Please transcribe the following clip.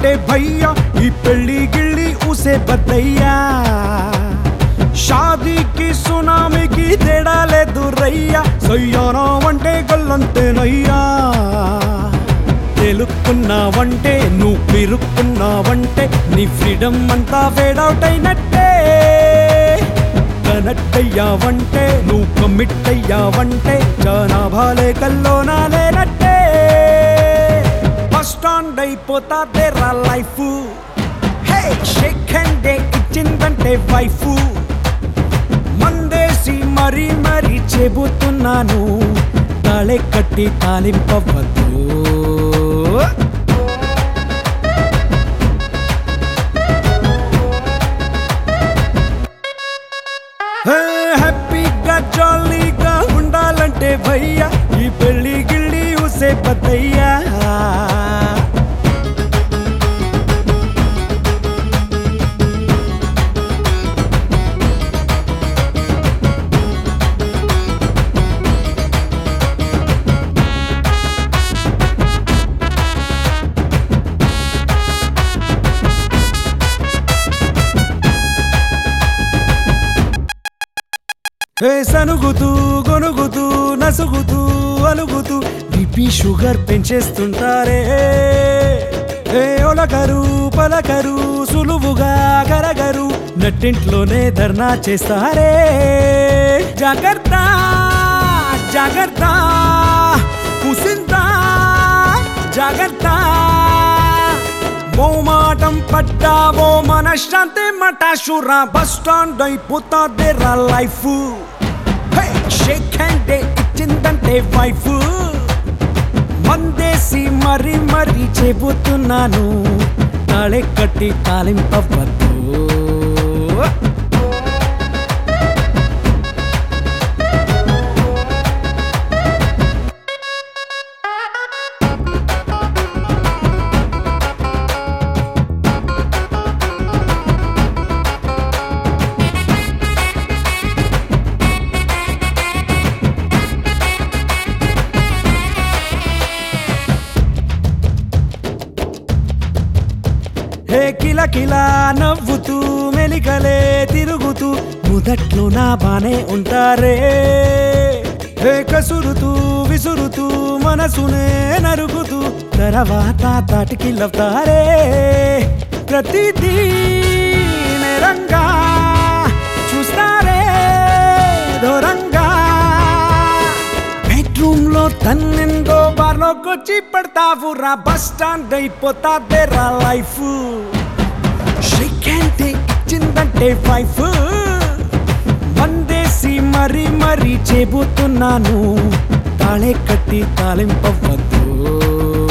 అంటే భయ్యా ఈ పెళ్లి గిళ్ళి ఉసే బద్దయ్యా షాదీకి సునామీకి తేడా లేదు రయ్యా సయ్యానా అంటే గల్లంతేనయ్యా తెలుక్కున్నావంటే నువ్వు పిరుక్కున్నావంటే నీ ఫ్రీడమ్ అంతా ఫేడౌట్ అయినట్టే కనెక్ట్ అయ్యావంటే నువ్వు కమిట్ అయ్యావంటే జనాభాలే కల్లోనా లేనట్టే బస్ స్టాండ్ అయిపోతా తెరా లైఫ్ హే షేక్ హ్యాండ్ ఇచ్చిందంటే వైఫ్ మందేసి మరీ మరీ చెబుతున్నాను తాళే కట్టి తాలింపవద్దు హే, హ్యాపీగా జాలీగా ఉండాలంటే భయ్యా ఈ పెళ్లి గిళ్ళి ఉసే పద్దయ్యా హే సనుగుతూ గొనుగుతూ నసుగుతూ అలుగుతూ బీపీ షుగర్ పెంచేస్తుంటారే హే ఒలకరు పలకరు సులువుగా కరగరు నట్టింట్లోనే ధర్నా చేస్తారే జాగ్రత్త జాగ్రత్త కుసిందా జాగ్రత్త మోమాటం పడ్డావో మనశ్శాంతి మటాషురా బస్ స్టాండ్ అయిపోతాదే రా లైఫ్ షేక్ హ్యాండ్ ఇచ్చిందంటే వైఫ్ మందేసి మరి మరి చెబుతున్నాను తాళే కట్టి తాలింపవద్దు హే కిల కిల నవ్వుతూ మెలికలే తిరుగుతూ మొదట్లో నా బానే ఉంటారే హే కసురుతూ విసురుతూ మనసునే నరుగుతూ తర్వాత తాటికి లవ్తారే ప్రతిదీ నేరంగా చూస్తారే దూరంగా బెడ్రూమ్ లో తన్నెందో బార్లోకొచ్చి పడతావు రా బస్ స్టాండ్ అయిపోతాదే రా లైఫ్ షేక్ హ్యాండ్ ఇచ్చిందంటే వైఫ్ మందేసి మరి మరి చెబుతున్నాను తాళే కట్టి తాలింపవద్దు